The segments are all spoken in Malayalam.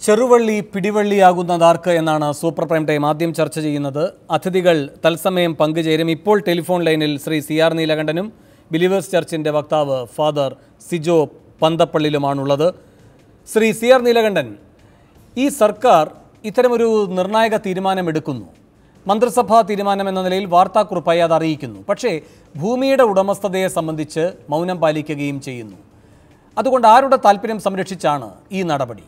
ചെറുവള്ളി പിടിവള്ളിയാകുന്നതാർക്ക് എന്നാണ് സൂപ്പർ പ്രൈം ടൈം ആദ്യം ചർച്ച ചെയ്യുന്നത് അതിഥികൾ തത്സമയം പങ്കുചേരും ഇപ്പോൾ ടെലിഫോൺ ലൈനിൽ ശ്രീ സി ആർ നീലകണ്ഠനും ബിലീവേഴ്സ് ചർച്ചിൻ്റെ വക്താവ് ഫാദർ സിജോ പന്തപ്പള്ളിയിലുമാണുള്ളത് ശ്രീ സി ആർ നീലകണ്ഠൻ ഈ സർക്കാർ ഇത്തരമൊരു നിർണായക തീരുമാനമെടുക്കുന്നു മന്ത്രിസഭാ തീരുമാനം എന്ന നിലയിൽ വാർത്താക്കുറിപ്പായി അത് അറിയിക്കുന്നു പക്ഷേ ഭൂമിയുടെ ഉടമസ്ഥതയെ സംബന്ധിച്ച് മൗനം പാലിക്കുകയും ചെയ്യുന്നു അതുകൊണ്ട് ആരുടെ താല്പര്യം സംരക്ഷിച്ചാണ് ഈ നടപടി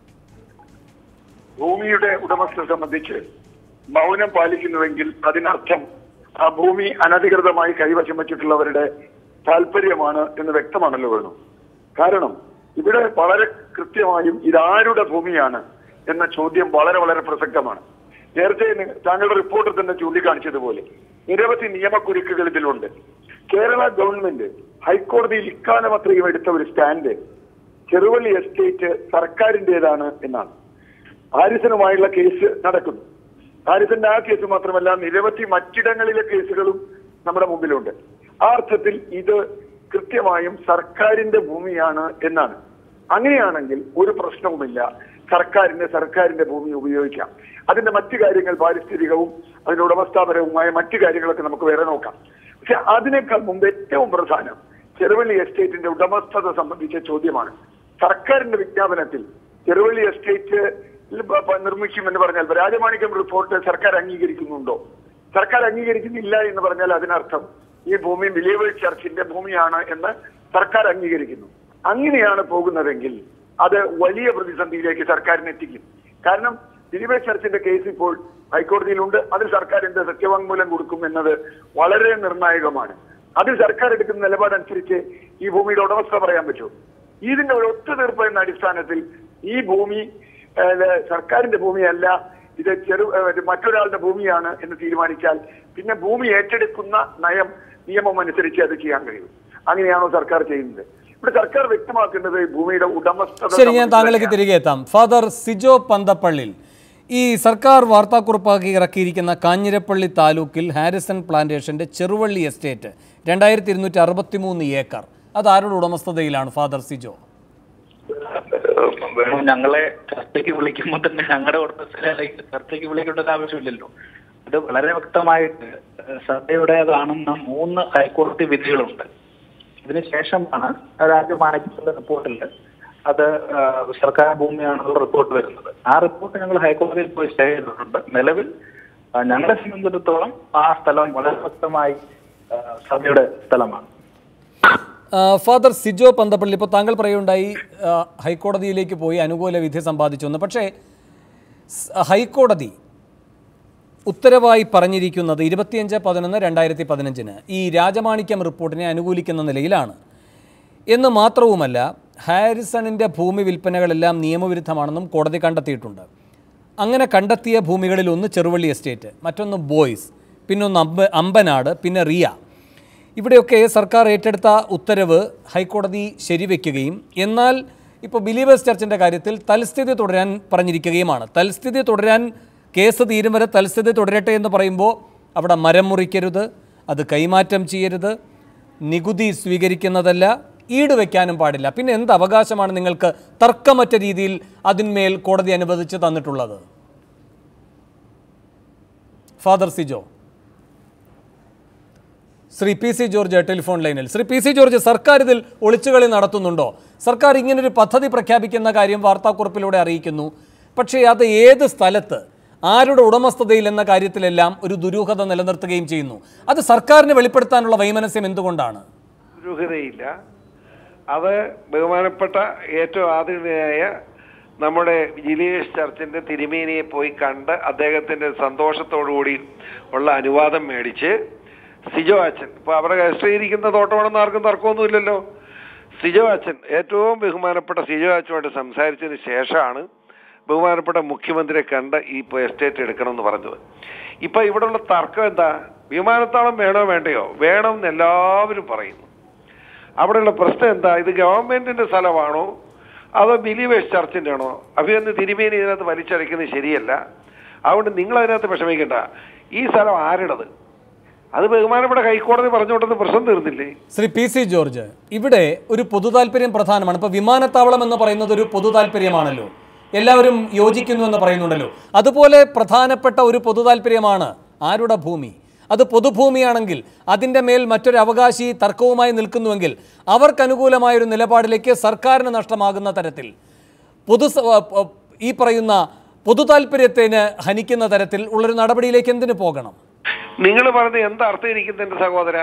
ഭൂമിയുടെ ഉടമസ്ഥയെ സംബന്ധിച്ച് മൗനം പാലിക്കുന്നുവെങ്കിൽ അതിനർത്ഥം ആ ഭൂമി അനധികൃതമായി കൈവശം വെച്ചിട്ടുള്ളവരുടെ താല്പര്യമാണ് എന്ന് വ്യക്തമാണല്ലോ വേണം കാരണം ഇവിടെ വളരെ കൃത്യമായും ഇതാരുടെ ഭൂമിയാണ് എന്ന ചോദ്യം വളരെ വളരെ പ്രസക്തമാണ് നേരത്തെ നി- താങ്കളുടെ റിപ്പോർട്ടിൽ തന്നെ ചൂണ്ടിക്കാണിച്ചതുപോലെ നിരവധി നിയമക്കുരുക്കുകൾ ഇതിലുണ്ട് കേരള ഗവൺമെന്റ് ഹൈക്കോടതിയിൽ ഇക്കാലം അത്രയും എടുത്ത ഒരു സ്റ്റാൻഡ് ചെറുവള്ളി എസ്റ്റേറ്റ് സർക്കാരിന്റേതാണ് എന്നാണ് ഹാരിസനുമായുള്ള കേസ് നടക്കുന്നു ഹാരിസന്റെ ആ കേസ് മാത്രമല്ല നിരവധി മറ്റിടങ്ങളിലെ കേസുകളും നമ്മുടെ മുമ്പിലുണ്ട് ആ അർത്ഥത്തിൽ ഇത് കൃത്യമായും സർക്കാരിന്റെ ഭൂമിയാണ് എന്നാണ് അങ്ങനെയാണെങ്കിൽ ഒരു പ്രശ്നവുമില്ല സർക്കാരിന്റെ സർക്കാരിന്റെ ഭൂമി ഉപയോഗിക്കാം അതിന്റെ മറ്റു കാര്യങ്ങൾ പാരിസ്ഥിതികവും അതിന്റെ ഉടമസ്ഥാപരവുമായ മറ്റു കാര്യങ്ങളൊക്കെ നമുക്ക് വേറെ നോക്കാം പക്ഷെ അതിനേക്കാൾ മുമ്പ് ഏറ്റവും പ്രധാനം ചെറുവള്ളി എസ്റ്റേറ്റിന്റെ ഉടമസ്ഥത സംബന്ധിച്ച ചോദ്യമാണ് സർക്കാരിന്റെ വിജ്ഞാപനത്തിൽ ചെറുവള്ളി എസ്റ്റേറ്റ് നിർമ്മിക്കുമെന്ന് പറഞ്ഞാൽ രാജമാണിക്യം റിപ്പോർട്ട് സർക്കാർ അംഗീകരിക്കുന്നുണ്ടോ സർക്കാർ അംഗീകരിക്കുന്നില്ല എന്ന് പറഞ്ഞാൽ അതിനർത്ഥം ഈ ഭൂമി ബിലീവേഴ്സ് ചർച്ചിന്റെ ഭൂമിയാണ് എന്ന് സർക്കാർ അംഗീകരിക്കുന്നു അങ്ങനെയാണ് പോകുന്നതെങ്കിൽ അത് വലിയ പ്രതിസന്ധിയിലേക്ക് സർക്കാരിനെ എത്തിക്കും കാരണം ബിലീവേഴ്സ് ചർച്ചിന്റെ കേസ് ഇപ്പോൾ ഹൈക്കോടതിയിലുണ്ട് അതിൽ സർക്കാർ എന്ത് സത്യവാങ്മൂലം കൊടുക്കും എന്നത് വളരെ നിർണായകമാണ് അതിൽ സർക്കാർ എടുക്കുന്ന നിലപാടനുസരിച്ച് ഈ ഭൂമിയുടെ ഉടമസ്ഥ പറയാൻ പറ്റൂ ഇതിന്റെ ഒരു ഒത്തുതീർപ്പ് എന്ന അടിസ്ഥാനത്തിൽ ഈ ഭൂമി ഏഹ്, സർക്കാരിന്റെ ഭൂമിയല്ല ഇത് ചെറു ഏഹ്, മറ്റൊരാളുടെ ഭൂമിയാണ് എന്ന് തീരുമാനിച്ചാൽ പിന്നെ ഭൂമി ഏറ്റെടുക്കുന്ന നയം നിയമം അനുസരിച്ച് അത് ചെയ്യാൻ കഴിയും അങ്ങനെയാണോ സർക്കാർ ചെയ്യുന്നത് ഇവിടെ സർക്കാർ വ്യക്തമാക്കേണ്ടത് ഈ ഭൂമിയുടെ ഉടമസ്ഥത ശരി ഞാൻ സംബന്ധിച്ച് താങ്കളിലേക്ക് തിരികെ എത്താം ഫാദർ സിജോ പന്തപ്പള്ളിൽ ഈ സർക്കാർ വാർത്താക്കുറിപ്പാക്കി ഇറക്കിയിരിക്കുന്ന കാഞ്ഞിരപ്പള്ളി താലൂക്കിൽ ഹാരിസൺ പ്ലാന്റേഷന്റെ ചെറുവള്ളി എസ്റ്റേറ്റ് രണ്ടായിരത്തി ഇരുന്നൂറ്റി അറുപത്തി മൂന്ന് ഏക്കർ അത് ആരുടെ ഉടമസ്ഥതയിലാണ് ഫാദർ സിജോ വേണം ഞങ്ങളെ ചർച്ചയ്ക്ക് വിളിക്കുമ്പോൾ തന്നെ ഞങ്ങളുടെ ഉടമസ്ഥയിലേക്ക് ചർച്ചയ്ക്ക് വിളിക്കേണ്ട ഒരു ആവശ്യമില്ലല്ലോ ഇത് വളരെ വ്യക്തമായിട്ട് സഭയുടേതാണെന്ന മൂന്ന് ഹൈക്കോടതി വിധികളുണ്ട് ഇതിന് ശേഷമാണ് രാജ്യമാണിക്യത്തിന്റെ റിപ്പോർട്ടിൽ അത് ആ, സർക്കാർ ഭൂമിയാണെന്നുള്ള റിപ്പോർട്ട് വരുന്നത് ആ റിപ്പോർട്ട് ഞങ്ങൾ ഹൈക്കോടതിയിൽ പോയി സ്റ്റേ ചെയ്തിട്ടുണ്ട് നിലവിൽ ആ, ഞങ്ങളെ സംബന്ധിച്ചിടത്തോളം ആ സ്ഥലം വളരെ വ്യക്തമായി ആ, സഭയുടെ സ്ഥലമാണ് ആ, ഫാദർ സിജോ പന്തപ്പള്ളി ഇപ്പോൾ താങ്കൾ പറയുണ്ടായി ആ, ഹൈക്കോടതിയിലേക്ക് പോയി അനുകൂല വിധി സമ്പാദിച്ചു എന്ന് പക്ഷേ സ്- ഹൈക്കോടതി ഉത്തരവായി പറഞ്ഞിരിക്കുന്നത് ഇരുപത്തിയഞ്ച് പതിനൊന്ന് രണ്ടായിരത്തി പതിനഞ്ചിന് ഈ രാജമാണിക്യം റിപ്പോർട്ടിനെ അനുകൂലിക്കുന്ന നിലയിലാണ് എന്ന് മാത്രവുമല്ല ഹാരിസണിൻ്റെ ഭൂമി വിൽപ്പനകളെല്ലാം നിയമവിരുദ്ധമാണെന്നും കോടതി കണ്ടെത്തിയിട്ടുണ്ട് അങ്ങനെ കണ്ടെത്തിയ ഭൂമികളിൽ ഒന്ന് ചെറുവള്ളി എസ്റ്റേറ്റ് മറ്റൊന്ന് ബോയ്സ് പിന്നൊന്ന് അമ്പ അമ്പനാട് പിന്നെ റിയ ഇവിടെയൊക്കെ സർക്കാർ ഏറ്റെടുത്ത ഉത്തരവ് ഹൈക്കോടതി ശരിവെക്കുകയും എന്നാൽ ഇപ്പോൾ ബിലീവേഴ്സ് ചർച്ചിൻ്റെ കാര്യത്തിൽ തൽസ്ഥിതി തുടരാൻ പറഞ്ഞിരിക്കുകയുമാണ് തൽസ്ഥിതി തുടരാൻ കേസ് തീരും വരെ തൽസ്ഥിതി തുടരട്ടെ എന്ന് പറയുമ്പോൾ അവിടെ മരം മുറിക്കരുത് അത് കൈമാറ്റം ചെയ്യരുത് നികുതി സ്വീകരിക്കുന്നതല്ല ഈട് വയ്ക്കാനും പാടില്ല പിന്നെ എന്ത് അവകാശമാണ് നിങ്ങൾക്ക് തർക്കമറ്റ രീതിയിൽ അതിന്മേൽ കോടതി അനുവദിച്ച് തന്നിട്ടുള്ളത് father Sijo Sri P C George telephone ലൈനിൽ ശ്രീ പി സി ജോർജ് സർക്കാർ ഇതിൽ ഒളിച്ചുകളി നടത്തുന്നുണ്ടോ സർക്കാർ ഇങ്ങനൊരു പദ്ധതി പ്രഖ്യാപിക്കുന്ന കാര്യം വാർത്താക്കുറിപ്പിലൂടെ അറിയിക്കുന്നു പക്ഷേ അത് ഏത് സ്ഥലത്ത് ആരുടെ ഉടമസ്ഥതയിൽ എന്ന കാര്യത്തിലെല്ലാം ഒരു ദുരൂഹത നിലനിർത്തുകയും ചെയ്യുന്നു അത് സർക്കാരിന് വെളിപ്പെടുത്താനുള്ള വൈമനസ്യം എന്തുകൊണ്ടാണ് ദുരൂഹതയില്ല അത് ബഹുമാനപ്പെട്ട ഏറ്റവും ആദരണീയായ നമ്മുടെ ജിലേഷ് ചർച്ചിന്റെ തിരുമേനിയെ പോയി കണ്ട് അദ്ദേഹത്തിന്റെ സന്തോഷത്തോടുകൂടി ഉള്ള അനുവാദം മേടിച്ച് സിജോ അച്ഛൻ ഇപ്പൊ അവരുടെ രജിസ്റ്ററിയിരിക്കുന്ന തോട്ടമാണെന്ന് ആർക്കും തർക്കമൊന്നുമില്ലല്ലോ സിജോ അച്ഛൻ ഏറ്റവും ബഹുമാനപ്പെട്ട സിജോ അച്ഛനുമായിട്ട് സംസാരിച്ചതിന് ശേഷമാണ് ബഹുമാനപ്പെട്ട മുഖ്യമന്ത്രിയെ കണ്ട് ഈ ഇപ്പൊ എസ്റ്റേറ്റ് എടുക്കണമെന്ന് പറഞ്ഞത് ഇപ്പൊ ഇവിടെയുള്ള തർക്കം എന്താ വിമാനത്താവളം വേണോ വേണ്ടയോ വേണം എന്ന് എല്ലാവരും പറയുന്നു അവിടെയുള്ള പ്രശ്നം എന്താ ഇത് ഗവൺമെന്റിന്റെ സ്ഥലമാണോ അതോ ബിലീവേഴ്സ് ചർച്ചിന്റെ ആണോ അഭിയൊന്ന് തിരുമേനി ഇതിനകത്ത് വലിച്ചടയ്ക്കുന്നത് ശരിയല്ല അതുകൊണ്ട് നിങ്ങൾ അതിനകത്ത് വിഷമിക്കണ്ട ഈ സ്ഥലം ആരുടേത് അത് ബഹുമാനപ്പെട്ട ഹൈക്കോടതി പറഞ്ഞുകൊണ്ടെന്ന് പ്രശ്നം തീർന്നില്ലേ ശ്രീ പി സി ജോർജ് ഇവിടെ ഒരു പൊതുതാൽപര്യം പ്രധാനമാണ് ഇപ്പോൾ വിമാനത്താവളം എന്ന് പറയുന്നത് ഒരു പൊതുതാൽപര്യമാണല്ലോ എല്ലാവരും യോജിക്കുന്നു എന്ന് പറയുന്നുണ്ടല്ലോ അതുപോലെ പ്രധാനപ്പെട്ട ഒരു പൊതു താല്പര്യമാണ് ആരുടെ ഭൂമി അത് പൊതുഭൂമിയാണെങ്കിൽ അതിൻ്റെ മേൽ മറ്റൊരു അവകാശി തർക്കവുമായി നിൽക്കുന്നുവെങ്കിൽ അവർക്ക് അനുകൂലമായ ഒരു നിലപാടിലേക്ക് സർക്കാരിന് നഷ്ടമാകുന്ന തരത്തിൽ പൊതു സ- ആ, ആ, ഈ പറയുന്ന പൊതു താല്പര്യത്തിന് ഹനിക്കുന്ന തരത്തിൽ ഉള്ളൊരു നടപടിയിലേക്ക് എന്തിനു പോകണം നിങ്ങൾ പറഞ്ഞ എന്താ അർത്ഥം ഇരിക്കുന്നത് എന്റെ സഹോദര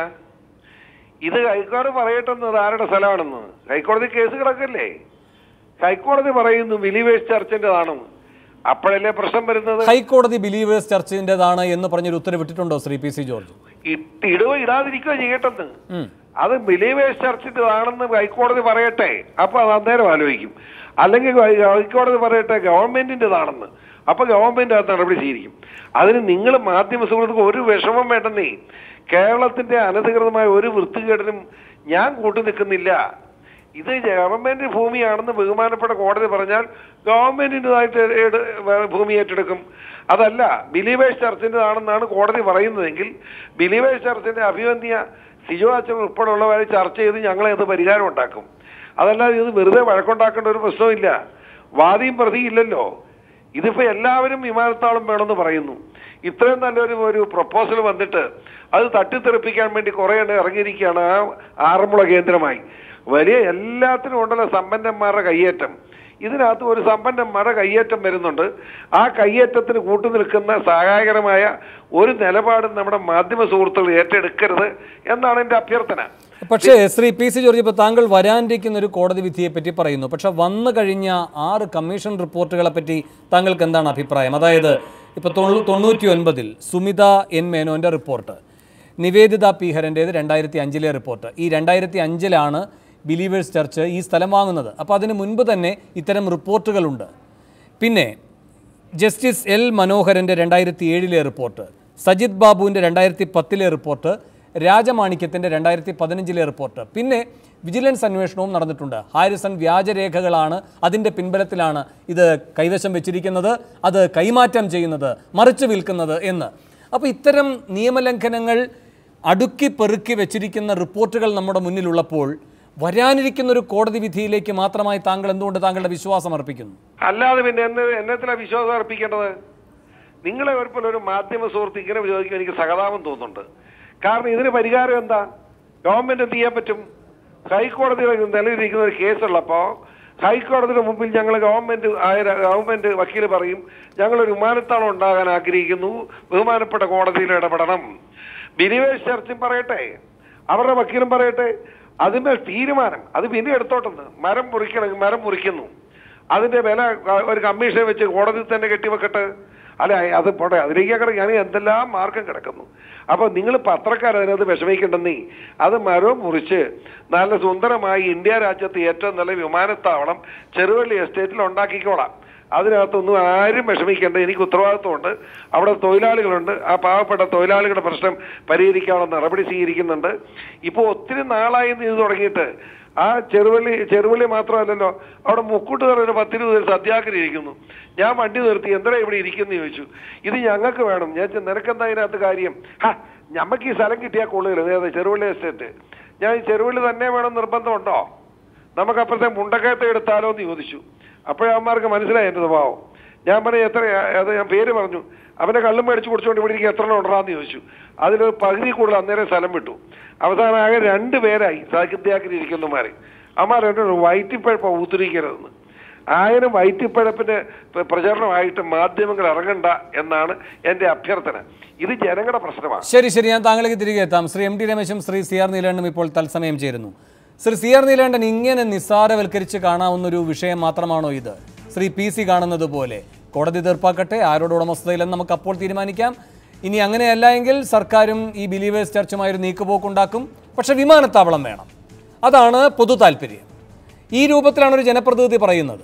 ഇത് ഹൈക്കോടതി പറയട്ടെന്നത് ആരുടെ സ്ഥലമാണെന്ന് ഹൈക്കോടതി കേസ് കിടക്കല്ലേ ഹൈക്കോടതി പറയുന്നു ബിലീവേഴ്സ് ചർച്ചിന്റേതാണെന്ന് അപ്പോഴല്ലേ പ്രശ്നം വരുന്നത് ഹൈക്കോടതി ബിലീവേഴ്സ് ചർച്ചിൻ്റെതാണ് എന്ന് പറഞ്ഞൊരു ഉത്തരവിട്ടിട്ടുണ്ടോ ശ്രീ പി സി ജോർജ് ഇട്ട് ഇടുവോ ഇടാതിരിക്കുകയോ ചെയ്യട്ടെന്ന് ഉം. അത് ബിലീവേഴ്സ് ചർച്ചിന്റേതാണെന്ന് ഹൈക്കോടതി പറയട്ടെ അപ്പൊ അത് അന്നേരം ആലോചിക്കും അല്ലെങ്കിൽ ഹൈ- ഹൈക്കോടതി പറയട്ടെ ഗവൺമെന്റിന്റേതാണെന്ന് അപ്പൊ ഗവൺമെന്റ് അത് നടപടി സ്വീകരിക്കും അതിന് നിങ്ങൾ മാധ്യമ സുഹൃത്തുക്കൾ ഒരു വിഷമം വേണ്ടെന്നേ കേരളത്തിന്റെ അനധികൃതമായ ഒരു വൃത്തികേടിനും ഞാൻ കൂട്ടു നിൽക്കുന്നില്ല ഇത് ഗവൺമെന്റ് ഭൂമിയാണെന്ന് ബഹുമാനപ്പെട്ട കോടതി പറഞ്ഞാൽ ഗവൺമെന്റിൻ്റെതായിട്ട് ഏട് ഭൂമി ഏറ്റെടുക്കും അതല്ല ബിലീവേഴ്സ് ചർച്ചിൻ്റെതാണെന്നാണ് കോടതി പറയുന്നതെങ്കിൽ ബിലീവേഴ്സ് ചർച്ചിന്റെ അഭിവന്യ സിജോ അച്ഛൻ ഉൾപ്പെടെയുള്ളവരെ ചർച്ച ചെയ്ത് ഞങ്ങളെ അത് പരിഹാരം ഉണ്ടാക്കും അതല്ലാതെ ഇത് വെറുതെ വഴക്കുണ്ടാക്കേണ്ട ഒരു പ്രശ്നമില്ല വാദിയും പ്രതിയും ഇല്ലല്ലോ ഇതിപ്പോ എല്ലാവരും വിമാനത്താവളം വേണമെന്ന് പറയുന്നു ഇത്രയും നല്ലൊരു ഒരു പ്രപ്പോസൽ വന്നിട്ട് അത് തട്ടിത്തെറിപ്പിക്കാൻ വേണ്ടി കുറെ എണ്ണം ഇറങ്ങിയിരിക്കുകയാണ് ആ ആറന്മുള കേന്ദ്രമായി വലിയ എല്ലാത്തിനും ഉണ്ടല്ലോ സമ്പന്നന്മാരുടെ കയ്യേറ്റം ഇതിനകത്ത് ഒരു സമ്പന്നന്മാരുടെ കയ്യേറ്റം വരുന്നുണ്ട് ആ കയ്യേറ്റത്തിന് കൂട്ടുനിൽക്കുന്ന സഹായകരമായ ഒരു നിലപാടും നമ്മുടെ മാധ്യമ സുഹൃത്തുക്കൾ ഏറ്റെടുക്കരുത് എന്നാണ് എൻ്റെ അഭ്യർത്ഥന പക്ഷേ ശ്രീ പി സി ജോർജ് ഇപ്പോൾ താങ്കൾ വരാനിരിക്കുന്ന ഒരു കോടതി വിധിയെ പറ്റി പറയുന്നു പക്ഷെ വന്നു കഴിഞ്ഞ ആറ് കമ്മീഷൻ റിപ്പോർട്ടുകളെ പറ്റി താങ്കൾക്ക് എന്താണ് അഭിപ്രായം അതായത് ഇപ്പോൾ തൊണ്ണൂ തൊണ്ണൂറ്റി ഒൻപതിൽ സുമിത എൻ മേനോൻ്റെ റിപ്പോർട്ട് നിവേദിത പി ഹരൻ്റേത് രണ്ടായിരത്തി അഞ്ചിലെ റിപ്പോർട്ട് ഈ രണ്ടായിരത്തി അഞ്ചിലാണ് ബിലീവേഴ്സ് ചർച്ച് ഈ സ്ഥലം വാങ്ങുന്നത് അപ്പോൾ അതിന് മുൻപ് തന്നെ ഇത്തരം റിപ്പോർട്ടുകളുണ്ട് പിന്നെ ജസ്റ്റിസ് എൽ മനോഹരൻ്റെ രണ്ടായിരത്തി ഏഴിലെ റിപ്പോർട്ട് സജിത് ബാബുവിൻ്റെ രണ്ടായിരത്തി പത്തിലെ റിപ്പോർട്ട് രാജമാണിക്യത്തിൻ്റെ രണ്ടായിരത്തി പതിനഞ്ചിലെ റിപ്പോർട്ട് പിന്നെ വിജിലൻസ് അന്വേഷണവും നടന്നിട്ടുണ്ട് ഹാരിസൺ വ്യാജരേഖകളാണ് അതിൻ്റെ പിൻബലത്തിലാണ് ഇത് കൈവശം വെച്ചിരിക്കുന്നത് അത് കൈമാറ്റം ചെയ്യുന്നത് മറിച്ചു വിൽക്കുന്നത് എന്ന് അപ്പോൾ ഇത്തരം നിയമലംഘനങ്ങൾ അടുക്കി പെറുക്കി വെച്ചിരിക്കുന്ന റിപ്പോർട്ടുകൾ നമ്മുടെ മുന്നിലുള്ളപ്പോൾ വരാനിരിക്കുന്ന ഒരു കോടതി വിധിയിലേക്ക് മാത്രമായി താങ്കൾ എന്തുകൊണ്ട് താങ്കളുടെ വിശ്വാസം അർപ്പിക്കുന്നു അല്ലാതെ പിന്നെ എന്നെ എന്നത്തിലാ വിശ്വാസം അർപ്പിക്കേണ്ടത് നിങ്ങളെ ഒരുപോലെ ഒരു മാധ്യമ സുഹൃത്ത് ഇങ്ങനെ ചോദിക്കാൻ എനിക്ക് സഹതാപം തോന്നുന്നുണ്ട് കാരണം ഇതിന് പരിഹാരം എന്താ ഗവൺമെന്റ് എന്ത് ചെയ്യാൻ പറ്റും ഹൈക്കോടതിയിൽ നിലവിലിരിക്കുന്ന ഒരു കേസുള്ളപ്പോ ഹൈക്കോടതിയുടെ മുമ്പിൽ ഞങ്ങൾ ഗവൺമെന്റ് ആയ ഗവൺമെന്റ് വക്കീൽ പറയും ഞങ്ങളൊരു വിമാനത്താവളം ഉണ്ടാകാൻ ആഗ്രഹിക്കുന്നു ബഹുമാനപ്പെട്ട കോടതിയിൽ ഇടപെടണം ബിനിവേഷ് ചർച്ചും പറയട്ടെ അവരുടെ വക്കീലും പറയട്ടെ അതിന്റെ തീരുമാനം അത് പിന്നെ എടുത്തോട്ടെന്ന് മരം മുറിക്കണം മരം മുറിക്കുന്നു അതിന്റെ വില ക- ഒരു കമ്മീഷൻ വെച്ച് കോടതി തന്നെ കെട്ടിവെക്കട്ടെ അല്ല അത് പോട്ടെ അതിലേക്ക് കിടക്കാൻ എന്തെല്ലാം മാർഗം കിടക്കുന്നു അപ്പൊ നിങ്ങൾ പത്രക്കാർ അതിനകത്ത് വിഷമിക്കണ്ടെന്നേ അത് മരവും മുറിച്ച് നല്ല സുന്ദരമായി ഇന്ത്യ രാജ്യത്ത് ഏറ്റവും നല്ല വിമാനത്താവളം ചെറുവള്ളി എസ്റ്റേറ്റിൽ ഉണ്ടാക്കിക്കോളാം അതിനകത്തൊന്നും ആരും വിഷമിക്കേണ്ട എനിക്ക് ഉത്തരവാദിത്വമുണ്ട് അവിടെ തൊഴിലാളികളുണ്ട് ആ പാവപ്പെട്ട തൊഴിലാളികളുടെ പ്രശ്നം പരിഹരിക്കാനുള്ള നടപടി സ്വീകരിക്കുന്നുണ്ട് ഇപ്പോൾ ഒത്തിരി നാളായി ഇത് തുടങ്ങിയിട്ട് ആ ചെറുവള്ളി ചെറുവള്ളി മാത്രമല്ലല്ലോ അവിടെ മുക്കൂട്ടുകാർ ഒരു പത്തിരുപത് പേര് സത്യാഗ്രഹം ഇരിക്കുന്നു ഞാൻ വണ്ടി നിർത്തി എന്തിനാ ഇവിടെ ഇരിക്കുന്നു ചോദിച്ചു ഇത് ഞങ്ങൾക്ക് വേണം ഞാൻ ചോദിച്ചു, നിനക്കെന്താ അതിനകത്ത് കാര്യം ഹാ ഞമ്മക്ക് ഈ സ്ഥലം കിട്ടിയാൽ കൊള്ളുകയില്ല അതായത് ചെറുവള്ളി എസ്റ്റേറ്റ് ഞാൻ ഈ ചെറുവള്ളി തന്നെ വേണം നിർബന്ധമുണ്ടോ നമുക്ക് അപ്പുറത്തെ മുണ്ടക്കയത്തെ എടുത്താലോ എന്ന് ചോദിച്ചു അപ്പോഴവന്മാർക്ക് മനസ്സിലായി എൻ്റെ സ്വഭാവം ഞാൻ പറഞ്ഞു എത്ര അത് ഞാൻ പേര് പറഞ്ഞു അവനെ കള്ളും മേടിച്ച് കുടിച്ചുകൊണ്ട് ഇവിടെ ഇരിക്കും എത്ര എണ്ണം ഉണ്ടാന്ന് ചോദിച്ചു അതിലൊരു പകുതി കൂടുതൽ അന്നേരം സ്ഥലം വിട്ടു അവസാനം ആകെ രണ്ട് പേരായി സാഹിത്യാക്കിൽ ഇരിക്കുന്നമാര് അമ്മാർ എന്നോട് വയറ്റിപ്പഴപ്പ ഊത്തിരിക്കരുതെന്ന് ആയിരം വയറ്റിപ്പഴപ്പിന്റെ പ്ര- പ്രചരണമായിട്ട് മാധ്യമങ്ങൾ ഇറങ്ങണ്ട എന്നാണ് എൻ്റെ അഭ്യർത്ഥന ഇത് ജനങ്ങളുടെ പ്രശ്നമാണ് ശരി ശരി ഞാൻ താങ്കളേക്ക് തിരികെ എത്താം ശ്രീ എം ടി രമേശും ശ്രീ സി ആർ നീലകണ്ഠനും ഇപ്പോൾ തത്സമയം ചേരുന്നു ശ്രീ സി ആർ നീലകണ്ഠൻ ഇങ്ങനെ നിസ്സാരവൽക്കരിച്ച് കാണാവുന്ന ഒരു വിഷയം മാത്രമാണോ ഇത് ശ്രീ പി സി കാണുന്നത് പോലെ കോടതി തീർപ്പാക്കട്ടെ ആരോട് ഉടമസ്ഥതയിലെന്ന് നമുക്ക് അപ്പോൾ തീരുമാനിക്കാം ഇനി അങ്ങനെയല്ല എങ്കിൽ സർക്കാരും ഈ ബിലീവേഴ്സ് ചർച്ചുമായി ഒരു നീക്കുപോക്കുണ്ടാക്കും പക്ഷെ വിമാനത്താവളം വേണം അതാണ് പൊതു താല്പര്യം ഈ രൂപത്തിലാണ് ഒരു ജനപ്രതിനിധി പറയുന്നത്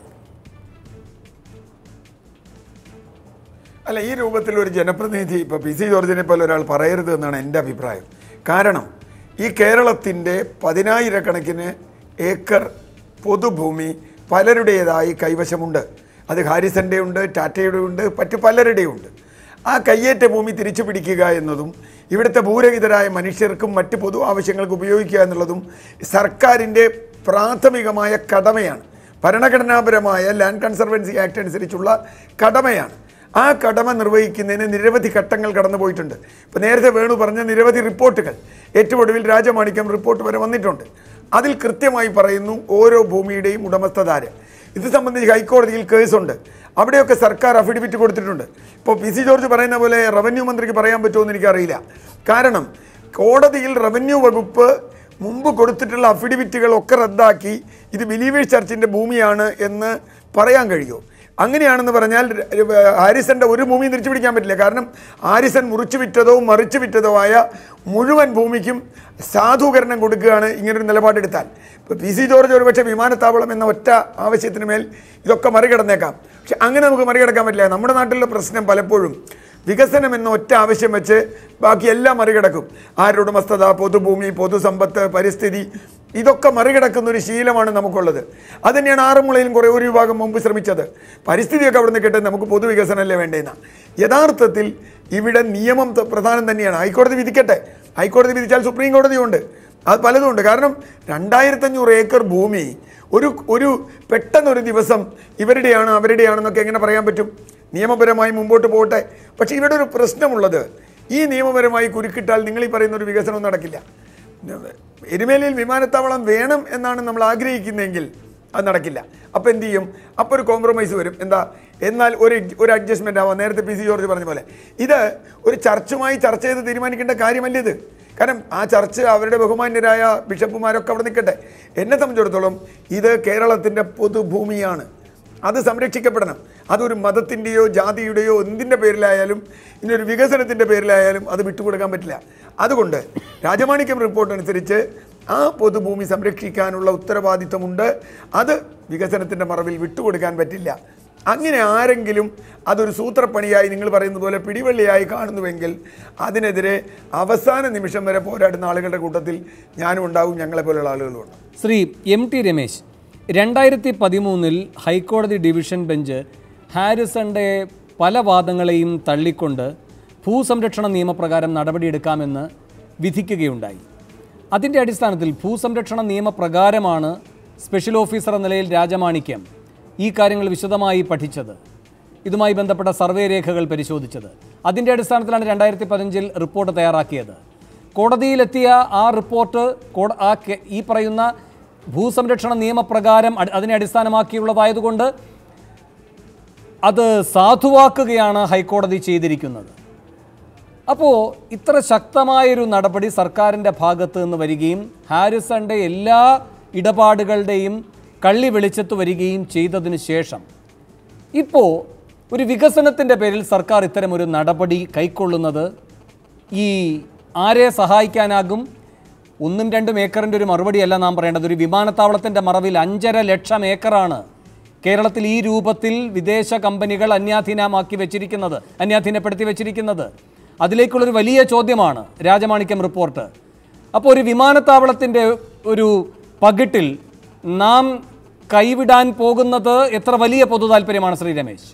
അല്ല ഈ രൂപത്തിൽ ഒരു ജനപ്രതിനിധി ഇപ്പോൾ പി സി ജോർജിനെ പോലെ ഒരാൾ പറയരുത് എന്നാണ് എൻ്റെ അഭിപ്രായം കാരണം ഈ കേരളത്തിൻ്റെ പതിനായിരക്കണക്കിന് ഏക്കർ പൊതുഭൂമി പലരുടേതായി കൈവശമുണ്ട് അത് ഹാരിസൻ്റെ ഉണ്ട് ടാറ്റയുടെ ഉണ്ട് മറ്റു പലരുടെയും ഉണ്ട് ആ കയ്യേറ്റ ഭൂമി തിരിച്ചു പിടിക്കുക എന്നതും ഇവിടുത്തെ ഭൂരഹിതരായ മനുഷ്യർക്കും മറ്റ് പൊതു ആവശ്യങ്ങൾക്ക് ഉപയോഗിക്കുക എന്നുള്ളതും സർക്കാരിൻ്റെ പ്രാഥമികമായ കടമയാണ് ഭരണഘടനാപരമായ ലാൻഡ് കൺസർവൻസി ആക്ട് അനുസരിച്ചുള്ള കടമയാണ് ആ കടമ നിർവഹിക്കുന്നതിന് നിരവധി ഘട്ടങ്ങൾ കടന്നു പോയിട്ടുണ്ട് ഇപ്പോൾ നേരത്തെ വേണു പറഞ്ഞ നിരവധി റിപ്പോർട്ടുകൾ ഏറ്റവും ഒടുവിൽ രാജമാണിക്യം റിപ്പോർട്ട് വരെ വന്നിട്ടുണ്ട് അതിൽ കൃത്യമായി പറയുന്നു ഓരോ ഭൂമിയുടെയും ഉടമസ്ഥതാര് ഇത് സംബന്ധിച്ച് ഹൈക്കോടതിയിൽ കേസുണ്ട് അവിടെയൊക്കെ സർക്കാർ അഫിഡവിറ്റ് കൊടുത്തിട്ടുണ്ട് ഇപ്പോൾ പി സി ജോർജ് പറയുന്ന പോലെ റവന്യൂ മന്ത്രിക്ക് പറയാൻ പറ്റുമോ എന്ന് എനിക്കറിയില്ല കാരണം കോടതിയിൽ റവന്യൂ വകുപ്പ് മുമ്പ് കൊടുത്തിട്ടുള്ള അഫിഡവിറ്റുകളൊക്കെ റദ്ദാക്കി ഇത് ബിലീവേഴ്സ് ചർച്ചിൻ്റെ ഭൂമിയാണ് എന്ന് പറയാൻ കഴിയുമോ അങ്ങനെയാണെന്ന് പറഞ്ഞാൽ ര- ഹാരിസന്റെ ഒരു ഭൂമിയും തിരിച്ചു പിടിക്കാൻ പറ്റില്ല കാരണം ഹാരിസൺ മുറിച്ചു വിറ്റതോ മറിച്ചു വിറ്റതോ ആയ മുഴുവൻ ഭൂമിക്കും സാധൂകരണം കൊടുക്കുകയാണ് ഇങ്ങനൊരു നിലപാടെടുത്താൽ ഇപ്പോൾ പി സി ജോർജ് ഒരുപക്ഷെ വിമാനത്താവളം എന്ന ഒറ്റ ആവശ്യത്തിന് മേൽ ഇതൊക്കെ മറികടന്നേക്കാം പക്ഷെ അങ്ങനെ നമുക്ക് മറികടക്കാൻ പറ്റില്ല നമ്മുടെ നാട്ടിലെ പ്രശ്നം പലപ്പോഴും വികസനം എന്ന ഒറ്റ ആവശ്യം വെച്ച് ബാക്കി എല്ലാം മറികടക്കും ആരുടെ ഉടമസ്ഥത പൊതുഭൂമി പൊതുസമ്പത്ത് പരിസ്ഥിതി ഇതൊക്കെ മറികടക്കുന്ന ഒരു ശീലമാണ് നമുക്കുള്ളത് അത് തന്നെയാണ് ആറന്മുളയിലും കുറേ ഒരു വിഭാഗം മുമ്പ് ശ്രമിച്ചത് പരിസ്ഥിതിയൊക്കെ അവിടെ നിൽക്കട്ടെ നമുക്ക് പൊതുവികസനമല്ലേ വേണ്ടേന്ന യഥാർത്ഥത്തിൽ ഇവിടെ നിയമം ത- പ്രധാനം തന്നെയാണ് ഹൈക്കോടതി വിധിക്കട്ടെ ഹൈക്കോടതി വിധിച്ചാൽ സുപ്രീം കോടതിയുണ്ട് അത് പലതുമുണ്ട് കാരണം രണ്ടായിരത്തഞ്ഞൂറ് ഏക്കർ ഭൂമി ഒരു ഒരു പെട്ടെന്നൊരു ദിവസം ഇവരുടെയാണ് അവരുടെയാണെന്നൊക്കെ എങ്ങനെ പറയാൻ പറ്റും നിയമപരമായി മുമ്പോട്ട് പോകട്ടെ പക്ഷേ ഇവിടെ ഒരു പ്രശ്നമുള്ളത് ഈ നിയമപരമായി കുരുക്കിട്ടാൽ നിങ്ങൾ ഈ പറയുന്ന ഒരു വികസനം നടക്കില്ല എരുമേലിയിൽ വിമാനത്താവളം വേണം എന്നാണ് നമ്മൾ ആഗ്രഹിക്കുന്നതെങ്കിൽ അത് നടക്കില്ല അപ്പോൾ എന്ത് ചെയ്യും അപ്പോൾ ഒരു കോംപ്രമൈസ് വരും എന്താ എന്നാൽ ഒരു ഒരു അഡ്ജസ്റ്റ്മെൻ്റ് ആവാം നേരത്തെ പി സി ജോർജ് പറഞ്ഞ പോലെ ഇത് ഒരു ചർച്ചുമായി ചർച്ച ചെയ്ത് തീരുമാനിക്കേണ്ട കാര്യമല്ല ഇത് കാരണം ആ ചർച്ച് അവരുടെ ബഹുമാന്യരായ ബിഷപ്പുമാരൊക്കെ അവിടെ നിൽക്കട്ടെ എന്നെ സംബന്ധിച്ചിടത്തോളം ഇത് കേരളത്തിൻ്റെ പൊതുഭൂമിയാണ് അത് സംരക്ഷിക്കപ്പെടണം അതൊരു മതത്തിൻ്റെയോ ജാതിയുടെയോ എന്തിൻ്റെ പേരിലായാലും ഇനി ഒരു വികസനത്തിൻ്റെ പേരിലായാലും അത് വിട്ടുകൊടുക്കാൻ പറ്റില്ല അതുകൊണ്ട് രാജമാണിക്യം റിപ്പോർട്ട് അനുസരിച്ച് ആ പൊതുഭൂമി സംരക്ഷിക്കാനുള്ള ഉത്തരവാദിത്വമുണ്ട് അത് വികസനത്തിൻ്റെ മറവിൽ വിട്ടുകൊടുക്കാൻ പറ്റില്ല അങ്ങനെ ആരെങ്കിലും അതൊരു സൂത്രപ്പണിയായി നിങ്ങൾ പറയുന്നത് പോലെ പിടിവള്ളിയായി കാണുന്നുവെങ്കിൽ അതിനെതിരെ അവസാന നിമിഷം വരെ പോരാടുന്ന ആളുകളുടെ കൂട്ടത്തിൽ ഞാനും ഉണ്ടാവും ഞങ്ങളെ പോലെയുള്ള ആളുകളും ഉണ്ട് ശ്രീ എം ടി രമേശ് രണ്ടായിരത്തി പതിമൂന്നിൽ ഹൈക്കോടതി ഡിവിഷൻ ബെഞ്ച് ഹാരിസന്റെ പല വാദങ്ങളെയും തള്ളിക്കൊണ്ട് ഭൂസംരക്ഷണ നിയമപ്രകാരം നടപടിയെടുക്കാമെന്ന് വിധിക്കുകയുണ്ടായി അതിൻ്റെ അടിസ്ഥാനത്തിൽ ഭൂസംരക്ഷണ നിയമപ്രകാരമാണ് സ്പെഷ്യൽ ഓഫീസർ എന്ന നിലയിൽ രാജമാണിക്യം ഈ കാര്യങ്ങൾ വിശദമായി പഠിച്ചത് ഇതുമായി ബന്ധപ്പെട്ട സർവേ രേഖകൾ പരിശോധിച്ചത് അതിൻ്റെ അടിസ്ഥാനത്തിലാണ് രണ്ടായിരത്തി പതിനഞ്ചിൽ റിപ്പോർട്ട് തയ്യാറാക്കിയത് കോടതിയിലെത്തിയ ആ റിപ്പോർട്ട് കോട- ആ കെ- ഈ പറയുന്ന ഭൂസംരക്ഷണ നിയമപ്രകാരം അടി- അതിനെ അടിസ്ഥാനമാക്കിയുള്ളതായതുകൊണ്ട് അത് സാധുവാക്കുകയാണ് ഹൈക്കോടതി ചെയ്തിരിക്കുന്നത് അപ്പോൾ ഇത്ര ശക്തമായൊരു നടപടി സർക്കാരിൻ്റെ ഭാഗത്ത് നിന്ന് വരികയും ഹാരിസന്റെ എല്ലാ ഇടപാടുകളുടെയും കള്ളി വെളിച്ചത്ത് വരികയും ചെയ്തതിന് ശേഷം ഇപ്പോൾ ഒരു വികസനത്തിൻ്റെ പേരിൽ സർക്കാർ ഇത്തരമൊരു നടപടി കൈക്കൊള്ളുന്നത് ഈ ആരെ സഹായിക്കാനാകും ഒന്നും രണ്ടും ഏക്കറിൻ്റെ ഒരു മറുപടിയല്ല നാം പറയേണ്ടത് ഒരു വിമാനത്താവളത്തിൻ്റെ മറവിൽ അഞ്ചര ലക്ഷം ഏക്കറാണ് കേരളത്തിൽ ഈ രൂപത്തിൽ വിദേശ കമ്പനികൾ അന്യാധീനമാക്കി വെച്ചിരിക്കുന്നത് അന്യാധീനപ്പെടുത്തി വെച്ചിരിക്കുന്നത് അതിലേക്കുള്ളൊരു വലിയ ചോദ്യമാണ് രാജമാണിക്യം റിപ്പോർട്ട് അപ്പോൾ ഒരു വിമാനത്താവളത്തിൻ്റെ ഒരു പകിട്ടിൽ നാം കൈവിടാൻ പോകുന്നത് എത്ര വലിയ പൊതു താല്പര്യമാണ് ശ്രീ രമേശ്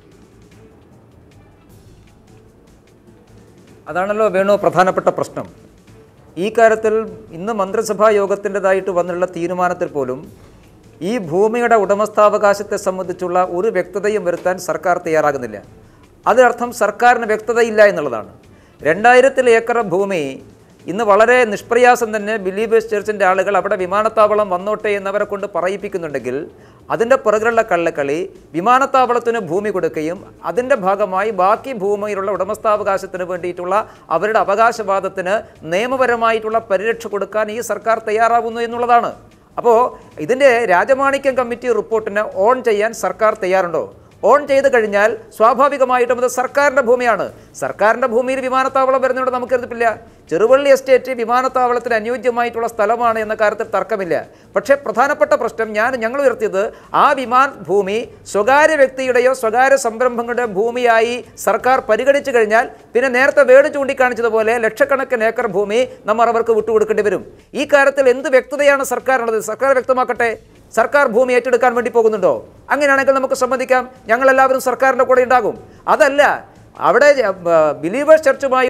അതാണല്ലോ വേണു പ്രധാനപ്പെട്ട പ്രശ്നം ഈ കാര്യത്തിൽ ഇന്ന് മന്ത്രിസഭാ യോഗത്തിൻ്റെതായിട്ട് വന്നുള്ള തീരുമാനത്തിൽ പോലും ഈ ഭൂമിയുടെ ഉടമസ്ഥാവകാശത്തെ സംബന്ധിച്ചുള്ള ഒരു വ്യക്തതയും വരുത്താൻ സർക്കാർ തയ്യാറാകുന്നില്ല അതിനർത്ഥം സർക്കാരിന് വ്യക്തതയില്ല എന്നുള്ളതാണ് രണ്ടായിരത്തിൽ ഏക്കർ ഭൂമി ഇന്ന് വളരെ നിഷ്പ്രയാസം തന്നെ ബിലീവേഴ്സ് ചർച്ചിൻ്റെ ആളുകൾ അവിടെ വിമാനത്താവളം വന്നോട്ടെ എന്നവരെ കൊണ്ട് പറയിപ്പിക്കുന്നുണ്ടെങ്കിൽ അതിൻ്റെ പുറകിലുള്ള കള്ളക്കളി വിമാനത്താവളത്തിന് ഭൂമി കൊടുക്കുകയും അതിൻ്റെ ഭാഗമായി ബാക്കി ഭൂമിയിലുള്ള ഉടമസ്ഥാവകാശത്തിന് വേണ്ടിയിട്ടുള്ള അവരുടെ അവകാശവാദത്തിന് നിയമപരമായിട്ടുള്ള പരിരക്ഷ കൊടുക്കാൻ ഈ സർക്കാർ തയ്യാറാകുന്നു എന്നുള്ളതാണ് അപ്പോൾ ഇതിൻ്റെ രാജമാണിക്യം കമ്മിറ്റി റിപ്പോർട്ടിന് ഓൺ ചെയ്യാൻ സർക്കാർ തയ്യാറുണ്ടോ ഓൺ ചെയ്ത് കഴിഞ്ഞാൽ സ്വാഭാവികമായിട്ടും അത് സർക്കാരിൻ്റെ ഭൂമിയാണ് സർക്കാരിൻ്റെ ഭൂമിയിൽ വിമാനത്താവളം വരുന്നതുകൊണ്ട് നമുക്ക് എതിർപ്പില്ല ചെറുവള്ളി എസ്റ്റേറ്റ് വിമാനത്താവളത്തിന് അനുയോജ്യമായിട്ടുള്ള സ്ഥലമാണ് എന്ന കാര്യത്തിൽ തർക്കമില്ല പക്ഷേ പ്രധാനപ്പെട്ട പ്രശ്നം ഞാൻ ഞങ്ങൾ ഉയർത്തിയത് ആ വിമാന ഭൂമി സ്വകാര്യ വ്യക്തിയുടെയോ സ്വകാര്യ സംരംഭങ്ങളുടെയോ ഭൂമിയായി സർക്കാർ പരിഗണിച്ചു കഴിഞ്ഞാൽ പിന്നെ നേരത്തെ വേട് ചൂണ്ടിക്കാണിച്ചതുപോലെ ലക്ഷക്കണക്കിന് ഏക്കർ ഭൂമി നമ്മൾ അവർക്ക് വിട്ടുകൊടുക്കേണ്ടി വരും ഈ കാര്യത്തിൽ എന്ത് വ്യക്തതയാണ് സർക്കാരിനുള്ളത് സർക്കാർ വ്യക്തമാക്കട്ടെ സർക്കാർ ഭൂമി ഏറ്റെടുക്കാൻ വേണ്ടി പോകുന്നുണ്ടോ അങ്ങനെയാണെങ്കിൽ നമുക്ക് സമ്മതിക്കാം ഞങ്ങളെല്ലാവരും സർക്കാരിൻ്റെ കൂടെ ഉണ്ടാകും അതല്ല അവിടെ ബിലീവേഴ്സ് ചർച്ചുമായി